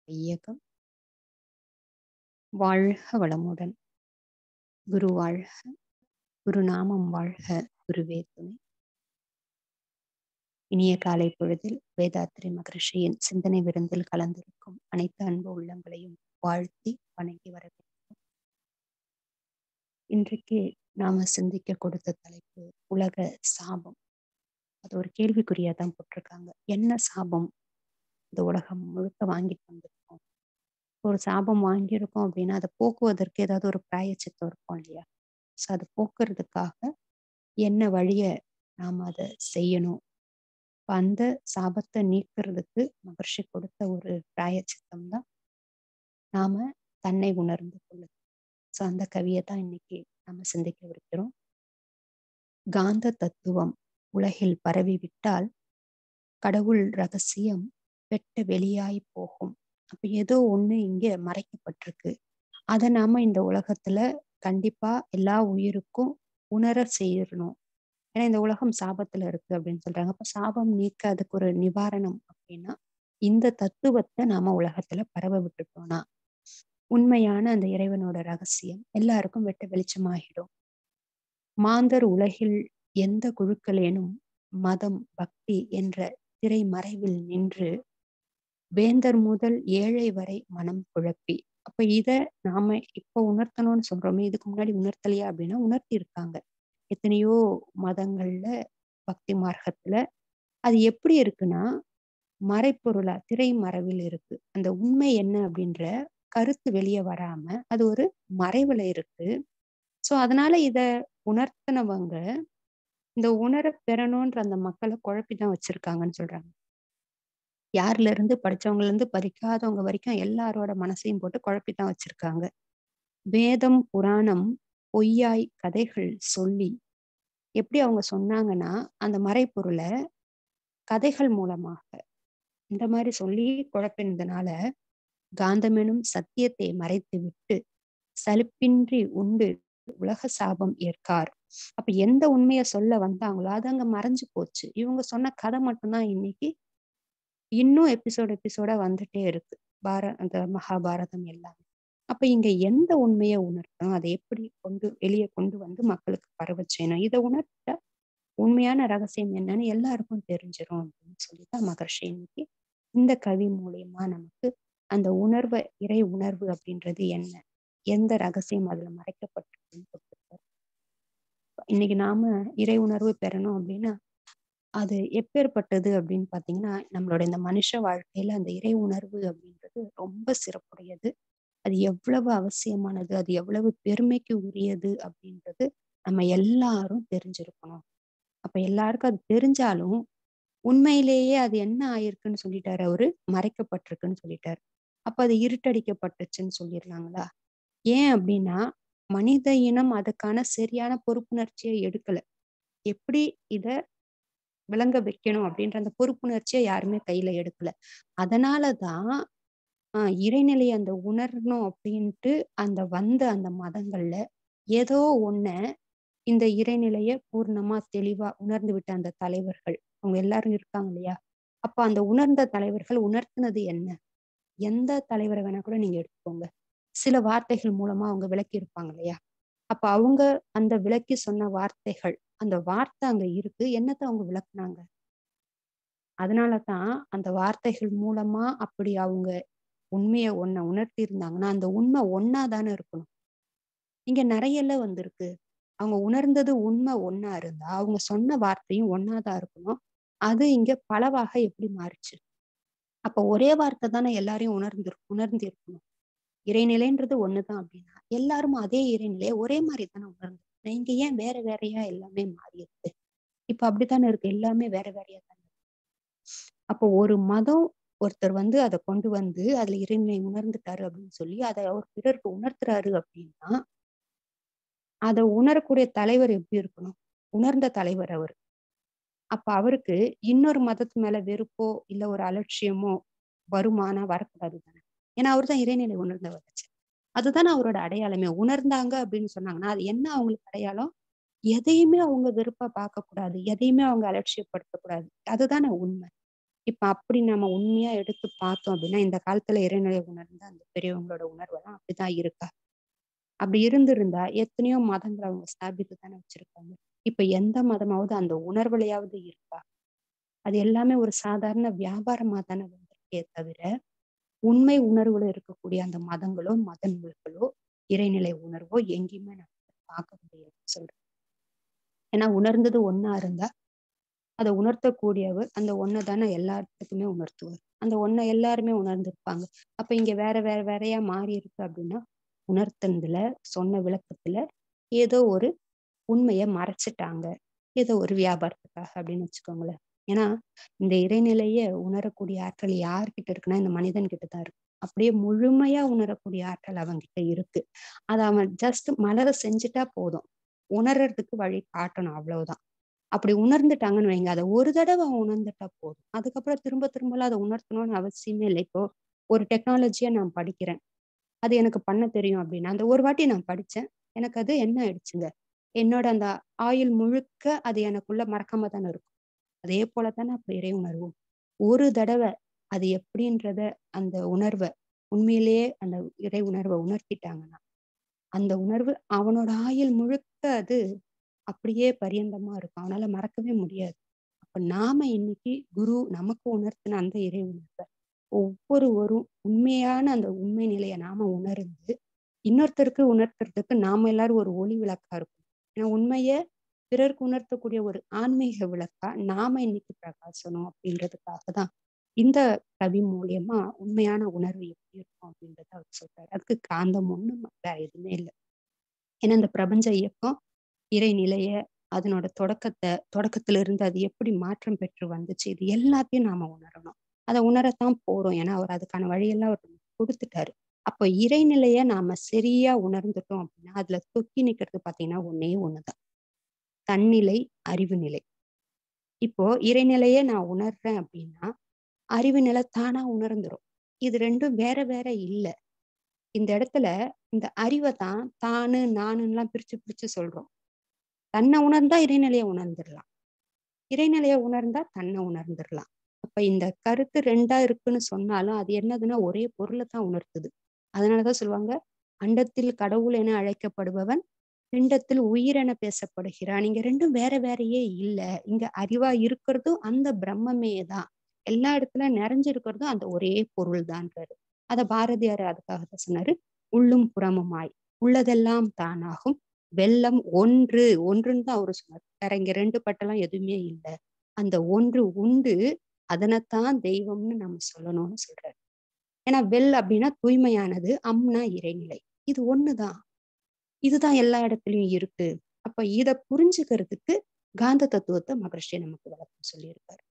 இயக்கம். வாழ்க வளமுடன். குரு வாழ்க. குரு நாமம் வாழ்க. குருவே துணை. இனிய காலை பொழுதில் வேதாத்திரி மகரிஷியின் சிந்தனை விருந்தில் கலந்திருக்கும் அனைத்து அன்பு உள்ளங்களையும் வாழ்த்தி வணங்கி வரவேற்கிறோம். இன்றைக்கு நாம சிந்திக்க கொடுத்த தலைப்பு உலக சாபம். அது ஒரு கேள்விக்குறியா தான் போட்டிருக்காங்க. என்ன சாபம் இந்த உலகம் முழுக்க வாங்கிட்டு வந்திருக்கோம்? ஒரு சாபம் வாங்கியிருக்கோம் அப்படின்னா அதை போக்குவதற்கு ஏதாவது ஒரு பிராயச்சித்தம் இருக்கும் இல்லையா? ஸோ அதை போக்குறதுக்காக என்ன வழிய நாம அதை செய்யணும்? அப்ப அந்த சாபத்தை நீக்கிறதுக்கு மகர்ஷி கொடுத்த ஒரு பிராயச்சித்தம் தான் நாம தன்னை உணர்ந்து கொள்ளுது. ஸோ அந்த கவியை தான் இன்னைக்கு நாம சிந்திக்கவிருக்கிறோம். காந்த தத்துவம் உலகில் பரவிவிட்டால் கடவுள் ரகசியம் வெட்ட வெளியாய் போகும். அப்ப ஏதோ ஒண்ணு இங்க மறைக்கப்பட்டிருக்கு. அதை நாம இந்த உலகத்துல கண்டிப்பா எல்லா உயிருக்கும் உணர செய்யணும். ஏன்னா இந்த உலகம் சாபத்துல இருக்கு அப்படின்னு சொல்றாங்க. அப்ப சாபம் நீக்க அதுக்கு ஒரு நிவாரணம் அப்படின்னா இந்த தத்துவத்தை நாம உலகத்துல பரவ விட்டுட்டோம்னா உண்மையான அந்த இறைவனோட ரகசியம் எல்லாருக்கும் வெட்ட வெளிச்சமாகிடும். மாந்தர் உலகில் எந்த குழுக்களேனும் மதம் பக்தி என்ற திரை மறைவில் நின்று வேந்தர் முதல் ஏழை வரை மனம் குழப்பி அப்ப இத நாம இப்ப உணர்த்தணும்னு சொல்றோமே இதுக்கு முன்னாடி உணர்த்தலையா அப்படின்னா உணர்த்தி இருக்காங்க எத்தனையோ மதங்கள்ல பக்தி மார்க்கத்துல அது எப்படி இருக்குன்னா மறைப்பொருளா திரை மறைவில் இருக்கு அந்த உண்மை என்ன அப்படின்ற கருத்து வெளியே வராம அது ஒரு மறைவுல இருக்கு சோ அதனால இத உணர்த்தினவங்க இந்த உணர பெறணும்ன்ற அந்த மக்களை குழப்பிதான் வச்சிருக்காங்கன்னு சொல்றாங்க யாருல இருந்து படிச்சவங்கல இருந்து படிக்காதவங்க வரைக்கும் எல்லாரோட மனசையும் போட்டு குழப்பித்தான் வச்சிருக்காங்க வேதம் புராணம் பொய்யாய் கதைகள் சொல்லி எப்படி அவங்க சொன்னாங்கன்னா அந்த மறைப்பொருளை கதைகள் மூலமாக இந்த மாதிரி சொல்லி குழப்பினதுனால காந்தமெனும் சத்தியத்தை மறைத்து விட்டு சலிப்பின்றி உண்டு உலக சாபம் ஏற்கார் அப்ப எந்த உண்மையை சொல்ல வந்தாங்களோ அது அங்க மறைஞ்சு போச்சு இவங்க சொன்ன கதை மட்டும்தான் இன்னைக்கு இன்னும் எபிசோட் எபிசோடா வந்துட்டே இருக்கு பார அந்த மகாபாரதம் எல்லாமே அப்ப இங்க எந்த உண்மையை உணர்த்தணும் அதை எப்படி கொண்டு வெளியே கொண்டு வந்து மக்களுக்கு பரவ செய்யணும் இதை உணர்த்த உண்மையான ரகசியம் என்னன்னு எல்லாருக்கும் தெரிஞ்சிடும் அப்படின்னு சொல்லிதான் மகர்ஷி இன்னைக்கு இந்த கவி மூலியமா நமக்கு அந்த உணர்வை இறை உணர்வு அப்படின்றது என்ன எந்த ரகசியம் அதுல மறைக்கப்பட்டிருக்குன்னு கொடுத்துருக்காரு இன்னைக்கு நாம இறை உணர்வு பெறணும் அப்படின்னா அது எப்பேற்பட்டது அப்படின்னு பாத்தீங்கன்னா நம்மளோட இந்த மனுஷ வாழ்க்கையில அந்த இறை உணர்வு அப்படின்றது ரொம்ப சிறப்புடையது அது எவ்வளவு அவசியமானது அது எவ்வளவு பெருமைக்கு உரியது அப்படின்றது நம்ம எல்லாரும் தெரிஞ்சிருக்கணும் அப்ப எல்லாருக்கும் அது தெரிஞ்சாலும் உண்மையிலேயே அது என்ன ஆயிருக்குன்னு சொல்லிட்டாரு அவரு மறைக்கப்பட்டிருக்குன்னு சொல்லிட்டாரு அப்ப அது இருட்டடிக்கப்பட்டுச்சுன்னு சொல்லிடலாங்களா ஏன் அப்படின்னா மனித இனம் அதுக்கான சரியான பொறுப்புணர்ச்சியை எடுக்கல எப்படி இத விளங்க வைக்கணும் அப்படின்ற அந்த பொறுப்புணர்ச்சியை யாருமே கையில எடுக்கல அதனாலதான் ஆஹ் இறைநிலை அந்த உணரணும் அப்படின்ட்டு அந்த வந்த அந்த மதங்கள்ல ஏதோ ஒன்ன இந்த இறைநிலைய பூர்ணமா தெளிவா உணர்ந்து விட்ட அந்த தலைவர்கள் அவங்க எல்லாரும் இருக்காங்க இல்லையா அப்ப அந்த உணர்ந்த தலைவர்கள் உணர்த்தினது என்ன எந்த தலைவரை வேணா கூட நீங்க எடுத்துக்கோங்க சில வார்த்தைகள் மூலமா அவங்க விளக்கி இருப்பாங்க இல்லையா அப்ப அவங்க அந்த விளக்கி சொன்ன வார்த்தைகள் அந்த வார்த்தை அங்க இருக்கு என்னத்தை அவங்க விளக்குனாங்க அதனாலதான் அந்த வார்த்தைகள் மூலமா அப்படி அவங்க உண்மைய ஒன்ன உணர்த்தி இருந்தாங்கன்னா அந்த உண்மை ஒன்னா தானே இருக்கணும் இங்க நிறையல வந்திருக்கு அவங்க உணர்ந்தது உண்மை ஒன்னா இருந்தா அவங்க சொன்ன வார்த்தையும் ஒன்னாதான் இருக்கணும் அது இங்க பலவாக எப்படி மாறுச்சு அப்ப ஒரே வார்த்தை தானே எல்லாரையும் உணர்ந்து உணர்ந்து இருக்கணும் இறைநிலைன்றது ஒண்ணுதான் அப்படின்னா எல்லாரும் அதே இறைநிலையை ஒரே மாதிரி தானே உணர்ந்து இங்க ஏன் வேற வேறையா எல்லாமே மாறி இருக்கு இப்ப அப்படித்தானே இருக்கு எல்லாமே வேற வேறையா தானே அப்போ ஒரு மதம் ஒருத்தர் வந்து அதை கொண்டு வந்து அதுல இறைநிலை உணர்ந்துட்டாரு அப்படின்னு சொல்லி அதை அவர் பிறருக்கு உணர்த்துறாரு அப்படின்னா அதை உணரக்கூடிய தலைவர் எப்படி இருக்கணும் உணர்ந்த தலைவர் அவர் அப்ப அவருக்கு இன்னொரு மதத்து மேல வெறுப்போ இல்ல ஒரு அலட்சியமோ வருமானா வரக்கூடாது தானே ஏன்னா அவர் தான் இறைநிலை உணர்ந்தவர் அதுதானே அவரோட அடையாளமே உணர்ந்தாங்க அப்படின்னு சொன்னாங்கன்னா அது என்ன அவங்களுக்கு அடையாளம் எதையுமே அவங்க வெறுப்பா பார்க்க கூடாது எதையுமே அவங்க அலட்சியப்படுத்தக்கூடாது அதுதானே உண்மை இப்ப அப்படி நம்ம உண்மையா எடுத்து பார்த்தோம் அப்படின்னா இந்த காலத்துல இறைநிலை உணர்ந்த அந்த பெரியவங்களோட உணர்வெல்லாம் அப்படிதான் இருக்கா அப்படி இருந்திருந்தா எத்தனையோ மதங்களை அவங்க ஸ்தாபித்து தானே வச்சிருக்காங்க இப்ப எந்த மதமாவது அந்த உணர்வுலையாவது இருக்கா அது எல்லாமே ஒரு சாதாரண வியாபாரமா தானே வந்திருக்கே தவிர உண்மை உணர்வுல இருக்கக்கூடிய அந்த மதங்களோ மத நூல்களோ இறைநிலை உணர்வோ எங்கேயுமே நம்ம பார்க்க முடியாது சொல்றேன் ஏன்னா உணர்ந்தது ஒன்னா இருந்தா அதை உணர்த்தக்கூடியவர் அந்த ஒன்னை தானே எல்லாத்துக்குமே உணர்த்துவார் அந்த ஒன்னை எல்லாருமே உணர்ந்திருப்பாங்க அப்ப இங்க வேற வேற வேறையா மாறி இருக்கு அப்படின்னா உணர்த்ததுல சொன்ன விளக்கத்துல ஏதோ ஒரு உண்மையை மறைச்சிட்டாங்க ஏதோ ஒரு வியாபாரத்துக்காக அப்படின்னு வச்சுக்கோங்களேன் ஏன்னா இந்த இறைநிலைய உணரக்கூடிய ஆற்றல் யார்கிட்ட இருக்குன்னா இந்த மனிதன் கிட்ட தான் இருக்கு அப்படியே முழுமையா உணரக்கூடிய ஆற்றல் அவங்கிட்ட இருக்கு அதை அவன் ஜஸ்ட் மலர செஞ்சுட்டா போதும் உணர்றதுக்கு வழி காட்டணும் அவ்வளவுதான் அப்படி உணர்ந்துட்டாங்கன்னு வைங்க அதை ஒரு தடவை அவன் உணர்ந்துட்டா போதும் அதுக்கப்புறம் திரும்ப திரும்பலாம் அதை உணர்த்தணும்னு அவசியமே இல்லை இப்போ ஒரு டெக்னாலஜியை நான் படிக்கிறேன் அது எனக்கு பண்ண தெரியும் அப்படின்னா அந்த ஒரு வாட்டி நான் படிச்சேன் எனக்கு அது என்ன ஆயிடுச்சுங்க என்னோட அந்த ஆயுள் முழுக்க அது எனக்குள்ள மறக்காம தானே இருக்கும் அதே போல தானே அப்ப இறை உணர்வும் ஒரு தடவை அது எப்படின்றத அந்த உணர்வை உண்மையிலேயே அந்த இறை உணர்வை உணர்த்திட்டாங்கன்னா அந்த உணர்வு அவனோட ஆயுள் முழுக்க அது அப்படியே பரியந்தமா இருக்கும் அவனால மறக்கவே முடியாது அப்ப நாம இன்னைக்கு குரு நமக்கு உணர்த்தின அந்த இறை உணர்வை ஒவ்வொருவரும் உண்மையான அந்த உண்மை நிலையை நாம உணர்ந்து இன்னொருத்தருக்கு உணர்த்துறதுக்கு நாம எல்லாரும் ஒரு ஒளி விளக்கா இருக்கும் ஏன்னா உண்மைய பிறருக்கு உணர்த்தக்கூடிய ஒரு ஆன்மீக விளக்கா நாம இன்னைக்கு பிரகாசணும் அப்படின்றதுக்காக தான் இந்த கவி மூலியமா உண்மையான உணர்வு எப்படி இருக்கும் அப்படின்றத அவர் சொல்றாரு அதுக்கு காந்தம் ஒண்ணு வேற எதுவுமே இல்லை ஏன்னா இந்த பிரபஞ்ச இயக்கம் இறைநிலைய அதனோட தொடக்கத்தை தொடக்கத்துல இருந்து அது எப்படி மாற்றம் பெற்று வந்துச்சு இது எல்லாத்தையும் நாம உணரணும் அதை உணரத்தான் போறோம் ஏன்னா அவர் அதுக்கான வழியெல்லாம் அவர் கொடுத்துட்டாரு அப்போ இறைநிலைய நாம சரியா உணர்ந்துட்டோம் அப்படின்னா அதுல தொக்கி நிக்கிறது பாத்தீங்கன்னா ஒன்னே ஒண்ணுதான் தன்னிலை அறிவு நிலை இப்போ இறைநிலைய நான் உணர்றேன் அப்படின்னா அறிவு நிலை தானா உணர்ந்துரும் இது ரெண்டும் வேற வேற இல்ல இந்த இடத்துல இந்த அறிவை தான் தானு நானுன்னெல்லாம் பிரிச்சு பிரிச்சு சொல்றோம் தன்னை உணர்ந்தா இறைநிலையை உணர்ந்துடலாம் இறைநிலையை உணர்ந்தா தன்னை உணர்ந்துடலாம் அப்ப இந்த கருத்து ரெண்டா இருக்குன்னு சொன்னாலும் அது என்னதுன்னா ஒரே பொருளை தான் உணர்த்துது அதனாலதான் சொல்லுவாங்க அண்டத்தில் கடவுள் என அழைக்கப்படுபவன் பிண்டத்தில் உயிர் என பேசப்படுகிறான் இங்க ரெண்டும் வேற வேறையே இல்ல இங்க அறிவா இருக்கிறதும் அந்த பிரம்மமே தான் எல்லா இடத்துல நிறைஞ்சிருக்கிறதும் அந்த ஒரே பொருள் தான்றாரு அத பாரதியார் அதுக்காக தான் சொன்னாரு உள்ளும் புறமுமாய் உள்ளதெல்லாம் தானாகும் வெள்ளம் ஒன்று ஒன்றுன்னு தான் அவரு சொன்னார் வேற இங்க ரெண்டு பட்டெல்லாம் எதுவுமே இல்லை அந்த ஒன்று உண்டு அதனைத்தான் தெய்வம்னு நம்ம சொல்லணும்னு சொல்றாரு ஏன்னா வெல் அப்படின்னா தூய்மையானது அம்னா இறைநிலை இது ஒண்ணுதான் இதுதான் எல்லா இடத்துலயும் இருக்கு அப்ப இத புரிஞ்சுக்கிறதுக்கு காந்த தத்துவத்தை மகர்ஷி நமக்கு விளக்கம் சொல்லியிருக்காரு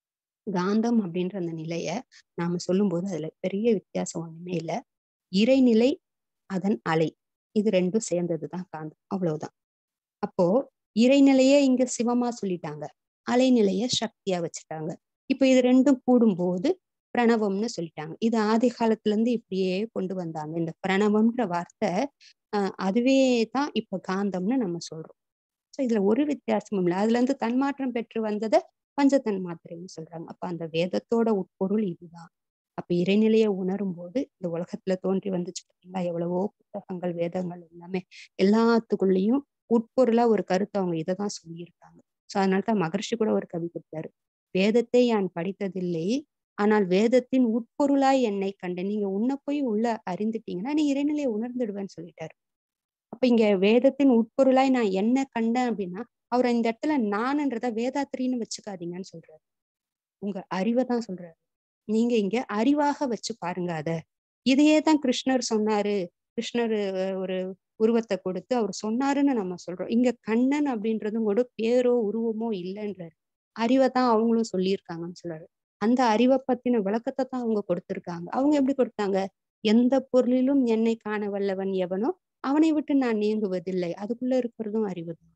காந்தம் அப்படின்ற அந்த நிலைய நாம சொல்லும் போது அதுல பெரிய வித்தியாசம் ஒண்ணுமே இல்லை இறைநிலை அதன் அலை இது ரெண்டும் சேர்ந்ததுதான் காந்தம் அவ்வளவுதான் அப்போ இறைநிலைய இங்க சிவமா சொல்லிட்டாங்க அலைநிலைய சக்தியா வச்சுட்டாங்க இப்ப இது ரெண்டும் கூடும்போது பிரணவம்னு சொல்லிட்டாங்க இது ஆதி காலத்துல இருந்து இப்படியே கொண்டு வந்தாங்க இந்த பிரணவம்ன்ற வார்த்தை ஆஹ் அதுவே தான் இப்ப காந்தம்னு நம்ம சொல்றோம் ஸோ இதுல ஒரு வித்தியாசமும் இல்லை அதுல இருந்து தன்மாற்றம் பெற்று வந்ததை பஞ்சத்தன் மாத்திரைன்னு சொல்றாங்க அப்ப அந்த வேதத்தோட உட்பொருள் இதுதான் அப்ப இறைநிலையை உணரும் போது இந்த உலகத்துல தோன்றி வந்துச்சு பார்த்தீங்களா எவ்வளவோ புத்தகங்கள் வேதங்கள் எல்லாமே எல்லாத்துக்குள்ளேயும் உட்பொருளா ஒரு கருத்து அவங்க இதை தான் சொல்லியிருக்காங்க ஸோ அதனாலதான் மகர்ஷி கூட ஒரு கவி கொடுத்தாரு வேதத்தை யான் படித்ததில்லை ஆனால் வேதத்தின் உட்பொருளாய் என்னை கண்டு நீங்க உன்ன போய் உள்ள அறிந்துட்டீங்கன்னா நீ இறைநிலையை உணர்ந்துடுவேன்னு சொல்லிட்டாரு அப்ப இங்க வேதத்தின் உட்பொருளாய் நான் என்ன கண்டேன் அப்படின்னா அவர் இந்த இடத்துல நான்ன்றத வேதாத்திரின்னு வச்சுக்காதீங்கன்னு சொல்றாரு உங்க அறிவை தான் சொல்றாரு நீங்க இங்க அறிவாக வச்சு பாருங்க அத இதையே தான் கிருஷ்ணர் சொன்னாரு கிருஷ்ணர் ஒரு உருவத்தை கொடுத்து அவர் சொன்னாருன்னு நம்ம சொல்றோம் இங்க கண்ணன் அப்படின்றதும் கூட பேரோ உருவமோ இல்லைன்றாரு அறிவை தான் அவங்களும் சொல்லியிருக்காங்கன்னு சொல்றாரு அந்த அறிவை பத்தின விளக்கத்தை தான் அவங்க கொடுத்திருக்காங்க அவங்க எப்படி கொடுத்தாங்க எந்த பொருளிலும் என்னை காண வல்லவன் எவனோ அவனை விட்டு நான் நீங்குவதில்லை அதுக்குள்ள இருக்கிறதும் அறிவு தான்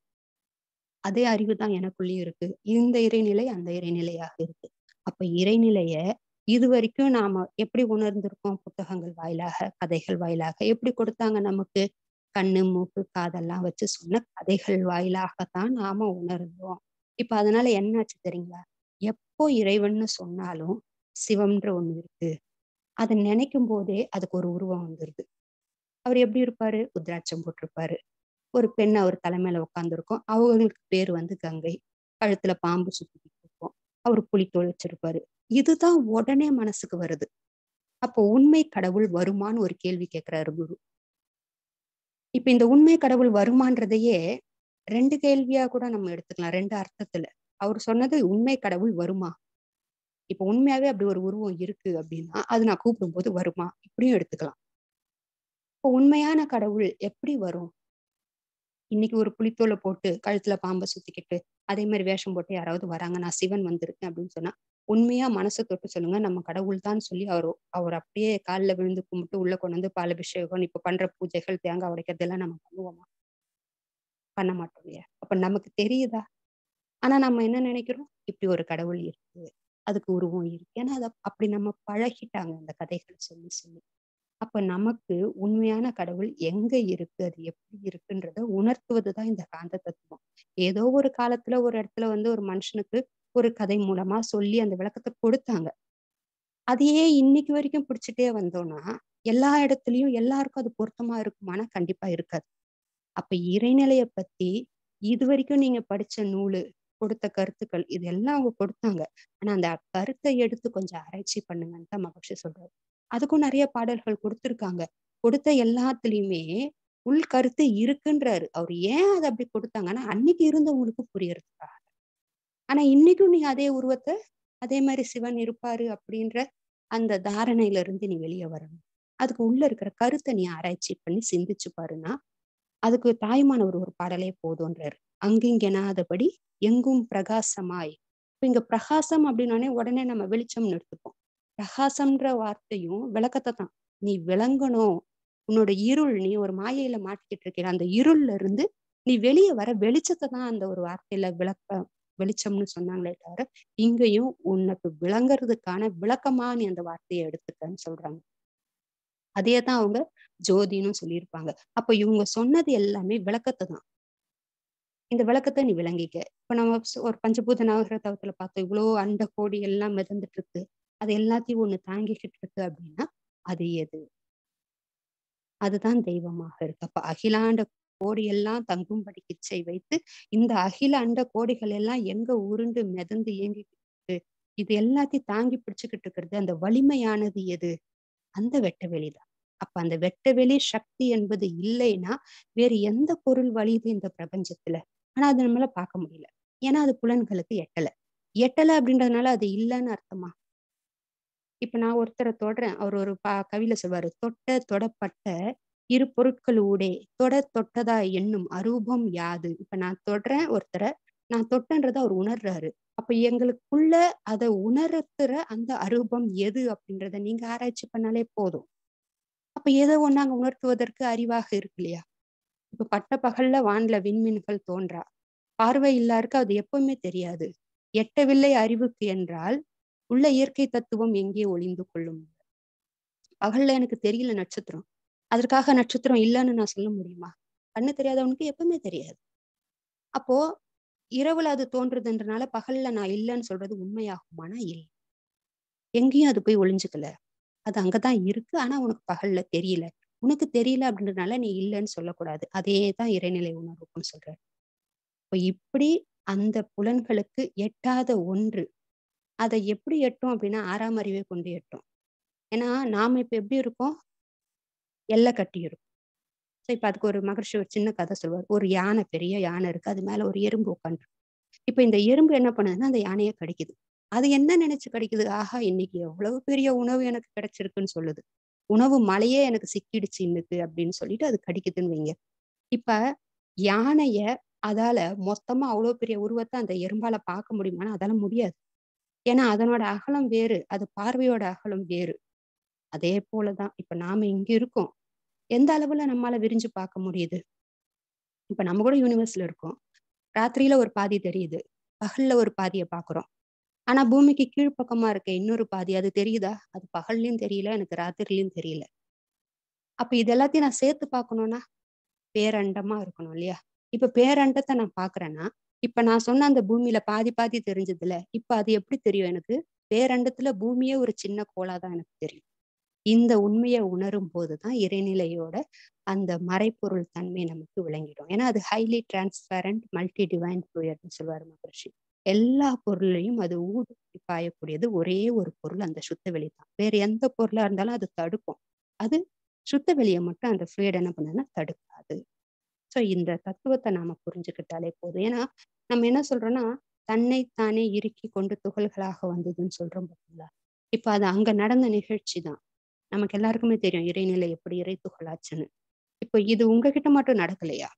அதே அறிவு தான் எனக்குள்ளேயும் இருக்கு இந்த இறைநிலை அந்த இறைநிலையாக இருக்கு அப்ப இறைநிலைய இது வரைக்கும் நாம எப்படி உணர்ந்திருக்கோம் புத்தகங்கள் வாயிலாக கதைகள் வாயிலாக எப்படி கொடுத்தாங்க நமக்கு கண்ணு மூக்கு காதெல்லாம் வச்சு சொன்ன கதைகள் வாயிலாகத்தான் நாம உணர்ந்தோம் இப்ப அதனால என்னாச்சு தெரியுங்களா எப்போ இறைவன்னு சொன்னாலும் சிவம்ன்ற ஒண்ணு இருக்கு அதை நினைக்கும் போதே அதுக்கு ஒரு உருவம் வந்துருது அவர் எப்படி இருப்பாரு உத்ராட்சம் போட்டிருப்பாரு ஒரு பெண் அவர் தலைமையில உட்காந்துருக்கும் அவங்களுக்கு பேர் வந்து கங்கை கழுத்துல பாம்பு சுத்திக்கிட்டு இருக்கும் அவர் புலித்தோல் வச்சிருப்பாரு இதுதான் உடனே மனசுக்கு வருது அப்போ உண்மை கடவுள் வருமான்னு ஒரு கேள்வி கேட்கிறாரு குரு இப்ப இந்த உண்மை கடவுள் வருமான்றதையே ரெண்டு கேள்வியா கூட நம்ம எடுத்துக்கலாம் ரெண்டு அர்த்தத்துல அவர் சொன்னது உண்மை கடவுள் வருமா இப்ப உண்மையாவே அப்படி ஒரு உருவம் இருக்கு அப்படின்னா அது நான் கூப்பிடும் போது வருமா இப்படியும் எடுத்துக்கலாம் இப்போ உண்மையான கடவுள் எப்படி வரும் இன்னைக்கு ஒரு புலித்தோலை போட்டு கழுத்துல பாம்பை சுத்திக்கிட்டு அதே மாதிரி வேஷம் போட்டு யாராவது வராங்க நான் சிவன் வந்திருக்கேன் அப்படின்னு சொன்னா உண்மையா மனசை தொட்டு சொல்லுங்க நம்ம கடவுள் தான் சொல்லி அவர் அவர் அப்படியே காலில் விழுந்து கும்பிட்டு உள்ள கொண்டு வந்து பாலபிஷேகம் இப்ப பண்ற பூஜைகள் தேங்காய் உடைக்கிறது எல்லாம் நம்ம பண்ணுவோமா பண்ண மாட்டோம் இல்லையா அப்ப நமக்கு தெரியுதா ஆனா நம்ம என்ன நினைக்கிறோம் இப்படி ஒரு கடவுள் இருக்கு அதுக்கு உருவம் இருக்கு ஏன்னா அதை அப்படி நம்ம பழகிட்டாங்க அந்த கதைகள் சொல்லி சொல்லி அப்ப நமக்கு உண்மையான கடவுள் எங்க இருக்கு அது எப்படி இருக்குன்றத உணர்த்துவதுதான் இந்த காந்த தத்துவம் ஏதோ ஒரு காலத்துல ஒரு இடத்துல வந்து ஒரு மனுஷனுக்கு ஒரு கதை மூலமா சொல்லி அந்த விளக்கத்தை கொடுத்தாங்க அதையே இன்னைக்கு வரைக்கும் பிடிச்சிட்டே வந்தோம்னா எல்லா இடத்துலயும் எல்லாருக்கும் அது பொருத்தமா இருக்குமானா கண்டிப்பா இருக்காது அப்ப இறைநிலைய பத்தி இது வரைக்கும் நீங்க படிச்ச நூலு கொடுத்த கருத்துக்கள் இது எல்லாம் அவங்க கொடுத்தாங்க ஆனா அந்த கருத்தை எடுத்து கொஞ்சம் ஆராய்ச்சி பண்ணுங்கன்னு தான் மகிழ்ச்சி சொல்றாரு அதுக்கும் நிறைய பாடல்கள் கொடுத்திருக்காங்க கொடுத்த எல்லாத்துலயுமே உள் கருத்து இருக்குன்றாரு அவர் ஏன் அதை அப்படி கொடுத்தாங்கன்னா அன்னைக்கு இருந்தவங்களுக்கு புரியறதுக்காக ஆனா இன்னைக்கும் நீ அதே உருவத்தை அதே மாதிரி சிவன் இருப்பாரு அப்படின்ற அந்த தாரணையில இருந்து நீ வெளியே வரணும் அதுக்கு உள்ள இருக்கிற கருத்தை நீ ஆராய்ச்சி பண்ணி சிந்திச்சு பாருன்னா அதுக்கு தாய்மானவர் ஒரு பாடலே போதும்ன்றாரு அங்கிங்கெனாதபடி எங்கும் பிரகாசமாய் இப்ப இங்க பிரகாசம் அப்படின்னோடனே உடனே நம்ம வெளிச்சம்னு எடுத்துப்போம் பிரகாசம்ன்ற வார்த்தையும் விளக்கத்தை தான் நீ விளங்கணும் உன்னோட இருள் நீ ஒரு மாயையில மாட்டிக்கிட்டு இருக்கிற அந்த இருள்ல இருந்து நீ வெளியே வர வெளிச்சத்தை தான் அந்த ஒரு வார்த்தையில விளக்க வெளிச்சம்னு சொன்னாங்களே தவிர இங்கேயும் உனக்கு விளங்குறதுக்கான விளக்கமா நீ அந்த வார்த்தையை எடுத்துக்கன்னு சொல்றாங்க அதே தான் அவங்க ஜோதின்னு சொல்லியிருப்பாங்க அப்ப இவங்க சொன்னது எல்லாமே விளக்கத்தை தான் இந்த விளக்கத்தை நீ விளங்கிக்க இப்ப நம்ம ஒரு பஞ்சபூத நவகிர தவத்துல பார்த்தோம் இவ்வளவு அண்ட கோடி எல்லாம் மிதந்துட்டு இருக்கு அது எல்லாத்தையும் ஒண்ணு தாங்கிக்கிட்டு இருக்கு அப்படின்னா அது எது அதுதான் தெய்வமாக இருக்கு அப்ப அகிலாண்ட கோடி எல்லாம் தங்கும்படி கிச்சை வைத்து இந்த அகில அண்ட கோடிகள் எல்லாம் எங்க உருண்டு மிதந்து இயங்கிக்கிட்டு இது எல்லாத்தையும் தாங்கி பிடிச்சுக்கிட்டு இருக்கிறது அந்த வலிமையானது எது அந்த வெட்ட வெளிதான் அப்ப அந்த வெட்ட வெளி சக்தி என்பது இல்லைன்னா வேறு எந்த பொருள் வலியுது இந்த பிரபஞ்சத்துல ஆனா அது நம்மளால பார்க்க முடியல ஏன்னா அது புலன்களுக்கு எட்டல எட்டல அப்படின்றதுனால அது இல்லைன்னு அர்த்தமா இப்ப நான் ஒருத்தரை தொடறேன் அவர் ஒரு பா கவியில சொல்வாரு தொட்ட தொடப்பட்ட இரு பொருட்கள் ஊடே தொட தொட்டதா என்னும் அரூபம் யாது இப்ப நான் தொடறேன் ஒருத்தரை நான் தொட்டன்றத அவர் உணர்றாரு அப்ப எங்களுக்குள்ள அதை உணர்த்துற அந்த அரூபம் எது அப்படின்றத நீங்க ஆராய்ச்சி பண்ணாலே போதும் அப்ப ஏதோ ஒண்ணு அங்க உணர்த்துவதற்கு அறிவாக இருக்கு இல்லையா இப்ப பட்ட பகல்ல வான்ல விண்மீன்கள் தோன்றா பார்வை இல்லாருக்கு அது எப்பவுமே தெரியாது எட்டவில்லை அறிவுக்கு என்றால் உள்ள இயற்கை தத்துவம் எங்கே ஒளிந்து கொள்ளும் பகல்ல எனக்கு தெரியல நட்சத்திரம் அதற்காக நட்சத்திரம் இல்லைன்னு நான் சொல்ல முடியுமா கண்ணு தெரியாதவனுக்கு எப்பவுமே தெரியாது அப்போ இரவுல அது தோன்றுதுன்றனால பகல்ல நான் இல்லைன்னு சொல்றது உண்மையாகுமானா இல்லை எங்கேயும் அது போய் ஒளிஞ்சுக்கல அது அங்கதான் இருக்கு ஆனா உனக்கு பகல்ல தெரியல உனக்கு தெரியல அப்படின்றதுனால நீ இல்லைன்னு சொல்லக்கூடாது அதே தான் இறைநிலை உணர்வுக்குன்னு சொல்றாரு இப்போ இப்படி அந்த புலன்களுக்கு எட்டாத ஒன்று அதை எப்படி எட்டும் அப்படின்னா ஆறாம் அறிவை கொண்டு எட்டும் ஏன்னா நாம இப்ப எப்படி இருக்கோம் எல்லை கட்டி இருக்கும் ஸோ இப்ப அதுக்கு ஒரு மகர்ஷி ஒரு சின்ன கதை சொல்வார் ஒரு யானை பெரிய யானை இருக்கு அது மேல ஒரு எறும்பு உட்காந்து இப்ப இந்த எறும்பு என்ன பண்ணுதுன்னா அந்த யானையை கடிக்குது அது என்ன நினைச்சு கிடைக்குது ஆஹா இன்னைக்கு எவ்வளவு பெரிய உணவு எனக்கு கிடைச்சிருக்குன்னு சொல்லுது உணவு மழையே எனக்கு சிக்கிடுச்சு இன்னைக்கு அப்படின்னு சொல்லிட்டு அது கடிக்குதுன்னு வைங்க இப்ப யானைய அதால மொத்தமா அவ்வளவு பெரிய உருவத்தை அந்த எறும்பால பார்க்க முடியுமானா அதால முடியாது ஏன்னா அதனோட அகலம் வேறு அது பார்வையோட அகலம் வேறு அதே போலதான் இப்ப நாம இங்க இருக்கோம் எந்த அளவுல நம்மளால விரிஞ்சு பார்க்க முடியுது இப்ப நம்ம கூட யூனிவர்ஸ்ல இருக்கோம் ராத்திரியில ஒரு பாதி தெரியுது பகல்ல ஒரு பாதியை பாக்குறோம் ஆனா பூமிக்கு கீழ்ப்பக்கமா இருக்க இன்னொரு பாதி அது தெரியுதா அது பகல்லையும் தெரியல எனக்கு ராத்திரிலையும் தெரியல அப்ப இது எல்லாத்தையும் நான் சேர்த்து பார்க்கணும்னா பேரண்டமா இருக்கணும் இல்லையா இப்ப பேரண்டத்தை நான் பாக்குறேன்னா இப்ப நான் சொன்ன அந்த பூமியில பாதி பாதி தெரிஞ்சதுல இப்ப அது எப்படி தெரியும் எனக்கு பேரண்டத்துல பூமியே ஒரு சின்ன கோளாதான் எனக்கு தெரியும் இந்த உண்மையை உணரும் போதுதான் இறைநிலையோட அந்த மறைப்பொருள் தன்மை நமக்கு விளங்கிடும் ஏன்னா அது ஹைலி டிரான்ஸ்பேரண்ட் மல்டி டிவைன் ஃப்ளூயர்னு சொல்லுவாரு மகர்ஷி எல்லா பொருளையும் அது ஊடுருவி பாயக்கூடியது ஒரே ஒரு பொருள் அந்த சுத்த வெளி தான் வேற எந்த பொருளா இருந்தாலும் அது தடுக்கும் அது சுத்த வெளியை மட்டும் அந்த ஃப்ளூயிட் என்ன பண்ணுதுன்னா தடுக்காது ஸோ இந்த தத்துவத்தை நாம புரிஞ்சுக்கிட்டாலே போதும் ஏன்னா நம்ம என்ன சொல்றோம்னா தன்னை தானே இறுக்கி கொண்டு துகள்களாக வந்ததுன்னு சொல்றோம் பார்த்தீங்களா இப்ப அது அங்க நடந்த நிகழ்ச்சி தான் நமக்கு எல்லாருக்குமே தெரியும் இறைநிலை எப்படி இறை துகளாச்சுன்னு இப்போ இது உங்ககிட்ட மட்டும் நடக்கலையா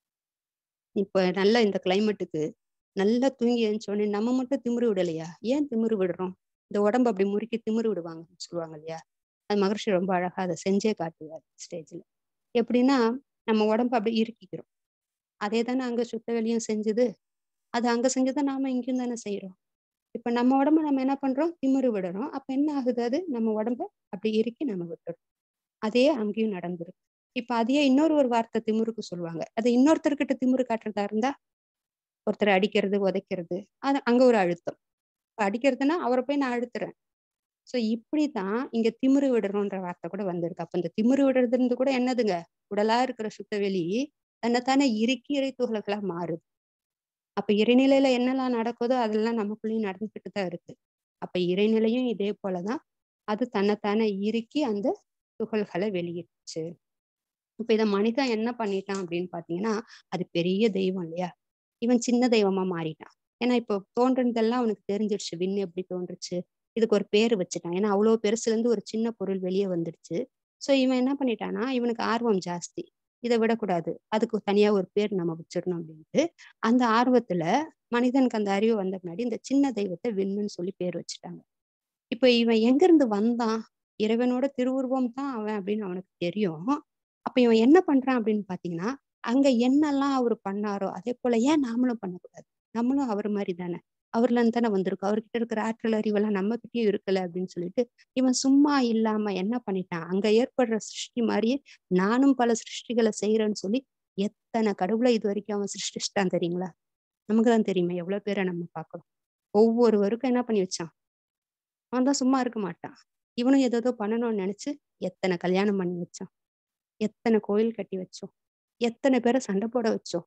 இப்ப நல்ல இந்த கிளைமேட்டுக்கு நல்லா தூங்கி எழுந்தோடனே நம்ம மட்டும் திமிரு விடலையா ஏன் திமிரு விடுறோம் இந்த உடம்பு அப்படி முறுக்கி திமிரு விடுவாங்கன்னு சொல்லுவாங்க இல்லையா அது மகர்ஷி ரொம்ப அழகா அதை செஞ்சே காட்டுவார் ஸ்டேஜ்ல எப்படின்னா நம்ம உடம்பு அப்படி இறுக்கிக்கிறோம் அதே தானே அங்க சுத்த வெளியும் செஞ்சது அது அங்க செஞ்சதை நாம இங்கேயும் தானே செய்யறோம் இப்ப நம்ம உடம்ப நம்ம என்ன பண்றோம் திமிரு விடுறோம் அப்ப என்ன ஆகுது அது நம்ம உடம்ப அப்படி இறுக்கி நம்ம விட்டுறோம் அதே அங்கேயும் நடந்திருக்கு இப்ப அதையே இன்னொரு ஒரு வார்த்தை திமிருக்கு சொல்லுவாங்க அது இன்னொருத்தர்கிட்ட திமிரு காட்டுறதா இருந்தா ஒருத்தர் அடிக்கிறது உதைக்கிறது அது அங்க ஒரு அழுத்தம் இப்ப அடிக்கிறதுனா அவரை போய் நான் அழுத்துறேன் சோ இப்படிதான் இங்க திமிரு விடுறோன்ற வார்த்தை கூட வந்திருக்கு அப்ப இந்த திமிரு விடுறதுன்றது கூட என்னதுங்க உடலா இருக்கிற சுத்தவெளி தன்னைத்தானே இறுக்கி இறை துகள்களா மாறுது அப்ப இறைநிலையில என்னெல்லாம் நடக்குதோ அதெல்லாம் நமக்குள்ளேயும் நடந்துகிட்டு தான் இருக்கு அப்ப இறைநிலையும் இதே போலதான் அது தன்னைத்தானே இறுக்கி அந்த துகள்களை வெளியிடுச்சு இப்ப இத மனிதன் என்ன பண்ணிட்டான் அப்படின்னு பாத்தீங்கன்னா அது பெரிய தெய்வம் இல்லையா இவன் சின்ன தெய்வமா மாறிட்டான் ஏன்னா இப்போ தோன்றதெல்லாம் அவனுக்கு தெரிஞ்சிடுச்சு விண்ணு எப்படி தோன்றுச்சு இதுக்கு ஒரு பேர் வச்சுட்டான் ஏன்னா அவ்வளவு பெருசுல இருந்து ஒரு சின்ன பொருள் வெளியே வந்துடுச்சு சோ இவன் என்ன பண்ணிட்டான்னா இவனுக்கு ஆர்வம் ஜாஸ்தி இதை விடக்கூடாது அதுக்கு தனியா ஒரு பேர் நம்ம வச்சிடணும் அப்படின்ட்டு அந்த ஆர்வத்துல மனிதனுக்கு அந்த அறிவு வந்த முன்னாடி இந்த சின்ன தெய்வத்தை விண்ணுன்னு சொல்லி பேர் வச்சுட்டாங்க இப்ப இவன் எங்க இருந்து வந்தான் இறைவனோட திருவுருவம் தான் அவன் அப்படின்னு அவனுக்கு தெரியும் அப்ப இவன் என்ன பண்றான் அப்படின்னு பாத்தீங்கன்னா அங்க என்னெல்லாம் அவர் பண்ணாரோ அதே போல ஏன் நாமளும் பண்ணக்கூடாது நம்மளும் அவர் மாதிரி தானே அவர்ல இருந்து தானே வந்திருக்கோம் அவர்கிட்ட இருக்கிற ஆற்றல் அறிவெல்லாம் நம்ம கிட்டயும் இருக்கல அப்படின்னு சொல்லிட்டு இவன் சும்மா இல்லாம என்ன பண்ணிட்டான் அங்க ஏற்படுற சிருஷ்டி மாதிரியே நானும் பல சிருஷ்டிகளை செய்யறேன்னு சொல்லி எத்தனை கடவுளை இது வரைக்கும் அவன் சிருஷ்டிச்சிட்டான் தெரியுங்களா நமக்கு தான் தெரியுமா எவ்வளவு பேரை நம்ம பார்க்கறோம் ஒவ்வொருவருக்கும் என்ன பண்ணி வச்சான் அவன் தான் சும்மா இருக்க மாட்டான் இவனும் ஏதோ பண்ணணும்னு நினைச்சு எத்தனை கல்யாணம் பண்ணி வச்சான் எத்தனை கோயில் கட்டி வச்சோம் எத்தனை பேரை சண்டை போட வச்சோம்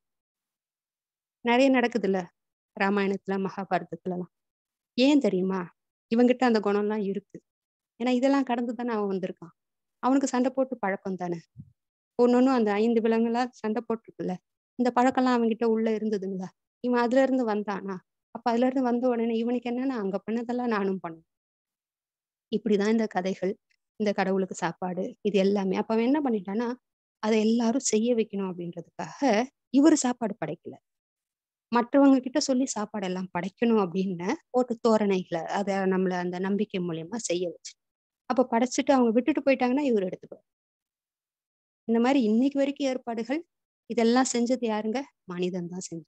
நிறைய நடக்குதுல்ல ராமாயணத்துல மகாபாரதத்துலலாம் ஏன் தெரியுமா இவங்கிட்ட அந்த குணம்லாம் இருக்கு ஏன்னா இதெல்லாம் கடந்து தானே அவன் வந்திருக்கான் அவனுக்கு சண்டை போட்டு பழக்கம் தானே ஒன்னொன்னும் அந்த ஐந்து விலங்குலாம் சண்டை போட்டிருக்குல்ல இந்த பழக்கம்லாம் அவன்கிட்ட உள்ள இருந்ததுங்களா இவன் அதுல இருந்து வந்தானா அப்ப அதுல இருந்து வந்த உடனே இவனுக்கு என்னன்னா அங்க பண்ணதெல்லாம் நானும் பண்ணேன் இப்படிதான் இந்த கதைகள் இந்த கடவுளுக்கு சாப்பாடு இது எல்லாமே அப்ப அவன் என்ன பண்ணிட்டான்னா அதை எல்லாரும் செய்ய வைக்கணும் அப்படின்றதுக்காக இவரு சாப்பாடு படைக்கல மற்றவங்க கிட்ட சொல்லி சாப்பாடு எல்லாம் படைக்கணும் அப்படின்னு போட்டு தோரணைகளை அதை நம்மள அந்த நம்பிக்கை மூலியமா செய்ய வச்சு அப்ப படைச்சிட்டு அவங்க விட்டுட்டு போயிட்டாங்கன்னா இவர் எடுத்துக்குவார் இந்த மாதிரி இன்னைக்கு வரைக்கும் ஏற்பாடுகள் இதெல்லாம் செஞ்சது யாருங்க மனிதன் தான் செஞ்சது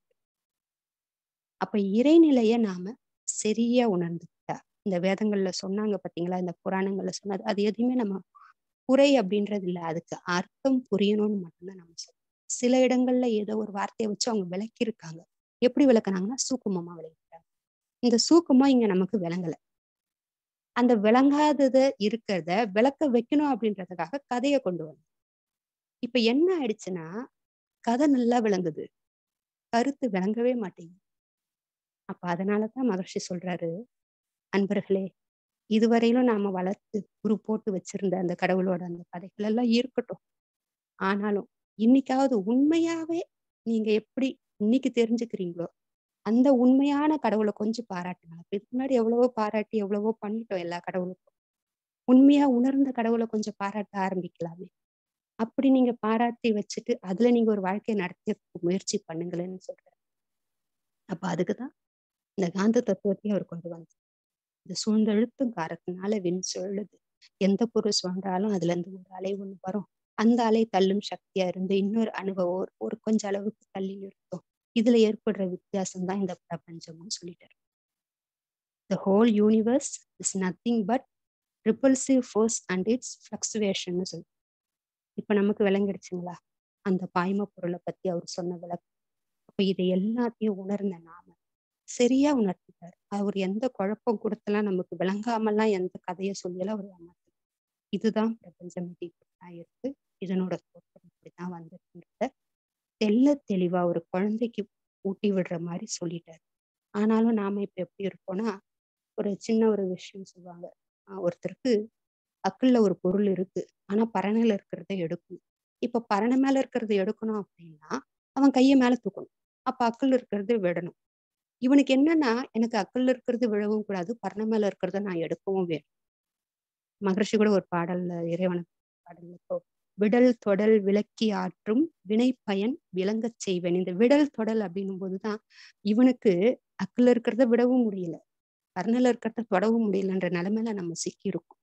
அப்ப இறைநிலைய நாம சரியா உணர்ந்துக்கிட்டா இந்த வேதங்கள்ல சொன்னாங்க பாத்தீங்களா இந்த புராணங்கள்ல சொன்னது அது எதுவுமே நம்ம குறை அப்படின்றது இல்லை அதுக்கு அர்த்தம் புரியணும்னு மட்டும்தான் நம்ம சொல்றோம் சில இடங்கள்ல ஏதோ ஒரு வார்த்தையை வச்சு அவங்க விளக்கியிருக்காங்க எப்படி விளக்குனாங்கன்னா சூக்குமமா விளக்கிட்டாங்க இந்த சூக்குமா இங்க நமக்கு விளங்கல அந்த விளங்காதத இருக்கிறத விளக்க வைக்கணும் அப்படின்றதுக்காக கதையை கொண்டு வந்தோம் இப்ப என்ன ஆயிடுச்சுன்னா கதை நல்லா விளங்குது கருத்து விளங்கவே மாட்டேங்குது அப்ப அதனாலதான் மகர்ஷி சொல்றாரு அன்பர்களே இதுவரையிலும் நாம வளர்த்து குரு போட்டு வச்சிருந்த அந்த கடவுளோட அந்த கதைகள் எல்லாம் இருக்கட்டும் ஆனாலும் இன்னைக்காவது உண்மையாவே நீங்க எப்படி இன்னைக்கு தெரிஞ்சுக்கிறீங்களோ அந்த உண்மையான கடவுளை கொஞ்சம் பாராட்டுங்க இதுக்கு முன்னாடி எவ்வளவோ பாராட்டி எவ்வளவோ பண்ணிட்டோம் எல்லா கடவுளுக்கும் உண்மையா உணர்ந்த கடவுளை கொஞ்சம் பாராட்ட ஆரம்பிக்கலாமே அப்படி நீங்க பாராட்டி வச்சுட்டு அதுல நீங்க ஒரு வாழ்க்கையை நடத்த முயற்சி பண்ணுங்களேன்னு சொல்றாரு அப்ப அதுக்குதான் இந்த காந்த தத்துவத்தையும் அவர் கொண்டு வந்தார் இந்த சூழ்ந்தெழுத்தும் காரத்தினால விண் சொல்லுது எந்த பொருள் சுழன்றாலும் அதுல இருந்து ஒரு அலை ஒண்ணு வரும் அந்த அலை தள்ளும் சக்தியா இருந்து இன்னொரு அனுபவம் ஒரு கொஞ்ச அளவுக்கு தள்ளி நிறுத்தும் இதுல ஏற்படுற வித்தியாசம் தான் இந்த பிரபஞ்சம்னு சொல்லிட்டாரு the whole universe is nothing but repulsive force and it's fluctuation சொல்லி இப்ப நமக்கு விளங்கிடுச்சுங்களா அந்த பாய்ம பொருளை பத்தி அவர் சொன்ன விளக்கம் அப்ப இதை எல்லாத்தையும் உணர்ந்த நாம சரியா உணர்த்திட்டாரு அவர் எந்த குழப்பம் கொடுத்தலாம் நமக்கு விளங்காமலாம் எந்த கதையை சொல்லியெல்லாம் அவர் ஏமாத்து இதுதான் பிரபஞ்சம் இது இப்படிதான் இருக்கு இதனோட தோற்றம் இப்படிதான் வந்திருக்குன்றத தெல்ல தெளிவா ஒரு குழந்தைக்கு ஊட்டி விடுற மாதிரி சொல்லிட்டாரு ஆனாலும் நாம இப்ப எப்படி இருக்கோம்னா ஒரு சின்ன ஒரு விஷயம் சொல்லுவாங்க ஆஹ் ஒருத்தருக்கு அக்குள்ள ஒரு பொருள் இருக்கு ஆனா பரணையில இருக்கிறத எடுக்கணும் இப்ப பரணை மேல இருக்கிறத எடுக்கணும் அப்படின்னா அவன் கையை மேல தூக்கணும் அப்ப அக்குள்ள இருக்கிறது விடணும் இவனுக்கு என்னன்னா எனக்கு அக்குள்ள இருக்கிறது விழவும் கூடாது பரணை மேல இருக்கிறத நான் எடுக்கவும் வேணும் மகர்ஷி கூட ஒரு பாடல்ல இறைவன பாடல்ல இப்போ விடல் தொடல் விளக்கி ஆற்றும் வினை பயன் விளங்கச் செய்வேன் இந்த விடல் தொடல் அப்படின்னும் போதுதான் இவனுக்கு அக்குள்ள இருக்கிறத விடவும் முடியல கர்ணல இருக்கிறத தொடவும் முடியலன்ற நிலைமையில நம்ம சிக்கி இருக்கோம்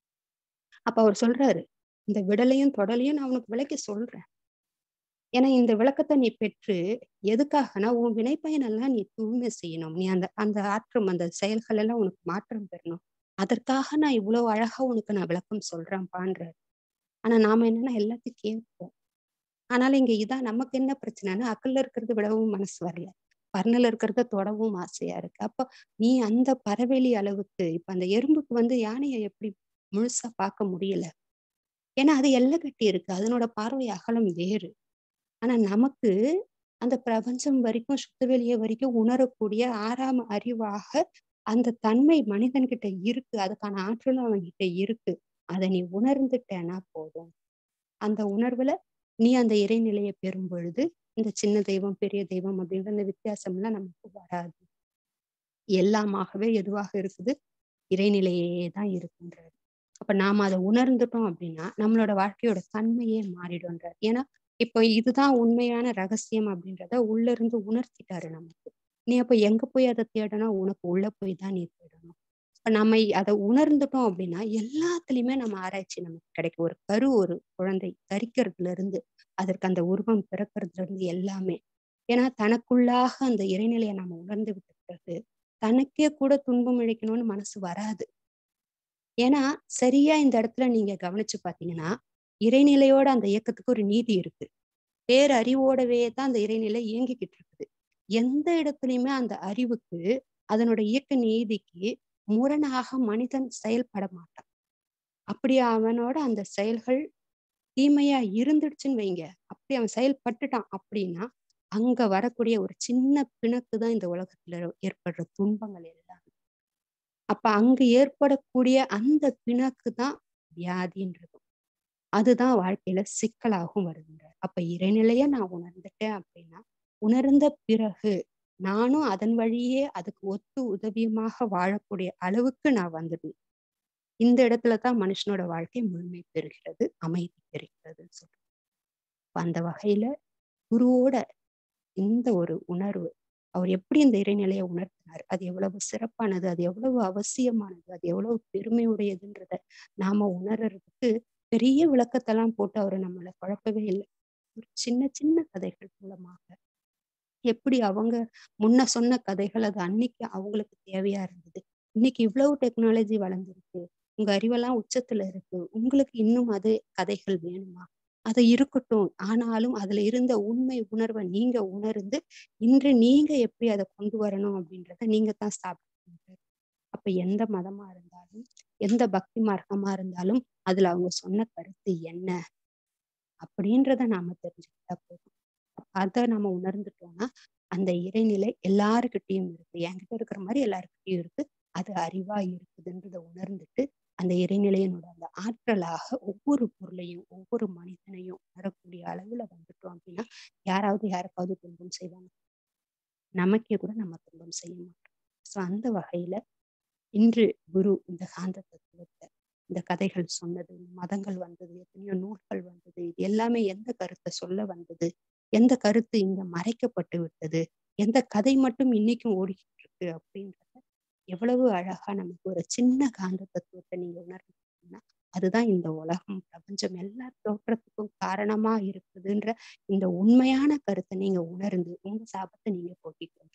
அப்ப அவர் சொல்றாரு இந்த விடலையும் தொடலையும் நான் உனக்கு விளக்கி சொல்றேன் ஏன்னா இந்த விளக்கத்தை நீ பெற்று எதுக்காகனா உன் வினைப்பயன் எல்லாம் நீ தூய்மை செய்யணும் நீ அந்த அந்த ஆற்றம் அந்த செயல்கள் எல்லாம் உனக்கு மாற்றம் பெறணும் அதற்காக நான் இவ்வளவு அழகா உனக்கு நான் விளக்கம் சொல்றேன்பான்றாரு ஆனா நாம என்னன்னா எல்லாத்தையும் கேட்போம் ஆனாலும் இங்க இதான் நமக்கு என்ன பிரச்சனைன்னா அக்கல்ல இருக்கிறது விடவும் மனசு வரல பர்ணல இருக்கிறத தொடவும் ஆசையா இருக்கு அப்ப நீ அந்த பறவெளி அளவுக்கு இப்ப அந்த எறும்புக்கு வந்து யானையை எப்படி முழுசா பார்க்க முடியல ஏன்னா அது எல்லை கட்டி இருக்கு அதனோட பார்வை அகலம் வேறு ஆனா நமக்கு அந்த பிரபஞ்சம் வரைக்கும் சுத்தவெளிய வரைக்கும் உணரக்கூடிய ஆறாம் அறிவாக அந்த தன்மை மனிதன்கிட்ட இருக்கு அதுக்கான ஆற்றலும் அவன்கிட்ட இருக்கு அதை நீ உணர்ந்துட்டேன்னா போதும் அந்த உணர்வுல நீ அந்த இறைநிலையை பெறும் பொழுது இந்த சின்ன தெய்வம் பெரிய தெய்வம் அப்படின்ற அந்த வித்தியாசம் எல்லாம் நமக்கு வராது எல்லாமாகவே எதுவாக இருக்குது இறைநிலையே தான் இருக்குன்றாரு அப்ப நாம அதை உணர்ந்துட்டோம் அப்படின்னா நம்மளோட வாழ்க்கையோட தன்மையே மாறிடும்ன்றார் ஏன்னா இப்போ இதுதான் உண்மையான ரகசியம் அப்படின்றத உள்ள இருந்து உணர்த்திட்டாரு நமக்கு நீ அப்ப எங்க போய் அதை தேடணும் உனக்கு உள்ள போய் தான் நீ தேடணும் இப்ப நம்ம அதை உணர்ந்துட்டோம் அப்படின்னா எல்லாத்துலயுமே நம்ம ஆராய்ச்சி நமக்கு கிடைக்கும் ஒரு கரு ஒரு குழந்தை தரிக்கிறதுல இருந்து அதற்கு அந்த உருவம் பிறக்கிறதுல இருந்து எல்லாமே ஏன்னா தனக்குள்ளாக அந்த இறைநிலையை நம்ம உணர்ந்து விட்ட பிறகு தனக்கே கூட துன்பம் இழைக்கணும்னு மனசு வராது ஏன்னா சரியா இந்த இடத்துல நீங்க கவனிச்சு பாத்தீங்கன்னா இறைநிலையோட அந்த இயக்கத்துக்கு ஒரு நீதி இருக்கு பேரறிவோடவே தான் அந்த இறைநிலை இயங்கிக்கிட்டு இருக்குது எந்த இடத்துலயுமே அந்த அறிவுக்கு அதனோட இயக்க நீதிக்கு முரணாக மனிதன் செயல்பட மாட்டான் அப்படி அவனோட அந்த செயல்கள் தீமையா இருந்துடுச்சுன்னு வைங்க அப்படி அவன் செயல்பட்டுட்டான் அப்படின்னா அங்க வரக்கூடிய ஒரு சின்ன பிணக்கு தான் இந்த உலகத்துல ஏற்படுற துன்பங்கள் எல்லாம் அப்ப அங்க ஏற்படக்கூடிய அந்த பிணக்கு தான் வியாதின்றதும் அதுதான் வாழ்க்கையில சிக்கலாகவும் வருகின்றார் அப்ப இறைநிலைய நான் உணர்ந்துட்டேன் அப்படின்னா உணர்ந்த பிறகு நானும் அதன் வழியே அதுக்கு ஒத்து உதவியமாக வாழக்கூடிய அளவுக்கு நான் வந்துடுவேன் இந்த இடத்துலதான் மனுஷனோட வாழ்க்கை முழுமை பெறுகிறது அமைதி பெறுகிறதுன்னு சொல்றேன் அந்த வகையில குருவோட இந்த ஒரு உணர்வு அவர் எப்படி இந்த இறைநிலையை உணர்த்தினார் அது எவ்வளவு சிறப்பானது அது எவ்வளவு அவசியமானது அது எவ்வளவு பெருமையுடையதுன்றத நாம உணர்றதுக்கு பெரிய விளக்கத்தெல்லாம் போட்டு அவர் நம்மளை குழப்பவே இல்லை ஒரு சின்ன சின்ன கதைகள் மூலமாக எப்படி அவங்க முன்ன சொன்ன கதைகள் அது அன்னைக்கு அவங்களுக்கு தேவையா இருந்தது இன்னைக்கு இவ்வளவு டெக்னாலஜி வளர்ந்துருக்கு உங்க அறிவெல்லாம் உச்சத்துல இருக்கு உங்களுக்கு இன்னும் அது கதைகள் வேணுமா அது இருக்கட்டும் ஆனாலும் அதுல இருந்த உண்மை உணர்வை நீங்க உணர்ந்து இன்று நீங்க எப்படி அதை கொண்டு வரணும் அப்படின்றத நீங்க தான் ஸ்தாபிக்கணும் அப்ப எந்த மதமா இருந்தாலும் எந்த பக்தி மார்க்கமா இருந்தாலும் அதுல அவங்க சொன்ன கருத்து என்ன அப்படின்றத நாம தெரிஞ்சுக்கிட்டா போதும் அதை நம்ம உணர்ந்துட்டோம்னா அந்த இறைநிலை எல்லாருக்கிட்டையும் இருக்கு என்கிட்ட இருக்கிற மாதிரி எல்லாருக்கிட்டையும் இருக்கு அது அறிவா இருக்குதுன்றத உணர்ந்துட்டு அந்த இறைநிலையினோட அந்த ஆற்றலாக ஒவ்வொரு பொருளையும் ஒவ்வொரு மனிதனையும் உணரக்கூடிய அளவுல வந்துட்டோம் அப்படின்னா யாராவது யாருக்காவது துன்பம் செய்வாங்க நமக்கே கூட நம்ம துன்பம் செய்ய மாட்டோம் ஸோ அந்த வகையில இன்று குரு இந்த காந்த தத்துவத்தை இந்த கதைகள் சொன்னது மதங்கள் வந்தது எத்தனையோ நூல்கள் வந்தது இது எல்லாமே எந்த கருத்தை சொல்ல வந்தது எந்த கருத்து இங்க மறைக்கப்பட்டு விட்டது எந்த கதை மட்டும் இன்னைக்கும் ஓடிக்கிட்டு இருக்கு அப்படின்றத எவ்வளவு அழகா நமக்கு ஒரு சின்ன காந்த தத்துவத்தை நீங்க உணர்ந்தீங்கன்னா அதுதான் இந்த உலகம் பிரபஞ்சம் எல்லா தோற்றத்துக்கும் காரணமா இருக்குதுன்ற இந்த உண்மையான கருத்தை நீங்க உணர்ந்து உங்க சாபத்தை நீங்க போக்கிக்கோங்க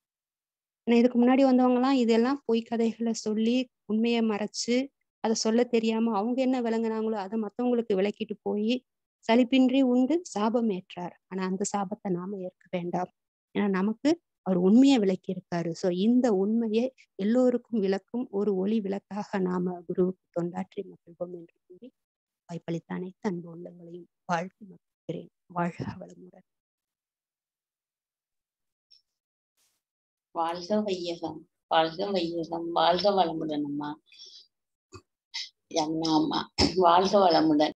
ஏன்னா இதுக்கு முன்னாடி வந்தவங்க எல்லாம் இதெல்லாம் பொய் கதைகளை சொல்லி உண்மையை மறைச்சு அதை சொல்ல தெரியாம அவங்க என்ன விளங்குனாங்களோ அதை மத்தவங்களுக்கு விளக்கிட்டு போய் சலிப்பின்றி உண்டு சாபம் ஏற்றார் ஆனா அந்த சாபத்தை நாம ஏற்க வேண்டாம் ஏன்னா நமக்கு அவர் உண்மையை விளக்கி இருக்காரு ஸோ இந்த உண்மையை எல்லோருக்கும் விளக்கும் ஒரு ஒளி விளக்காக நாம குருவுக்கு தொண்டாற்றி மகிழ்வோம் என்று கூறி வாய்ப்பளித்த அனைத்து அன்பு உள்ளங்களையும் வாழ்த்து மகிழ்கிறேன் வாழ்க வளமுடன் வாழ்க வையகம் வாழ்க வையகம் வாழ்க வளமுடன் அம்மா அம்மா அம்மா வாழ்க வளமுடன்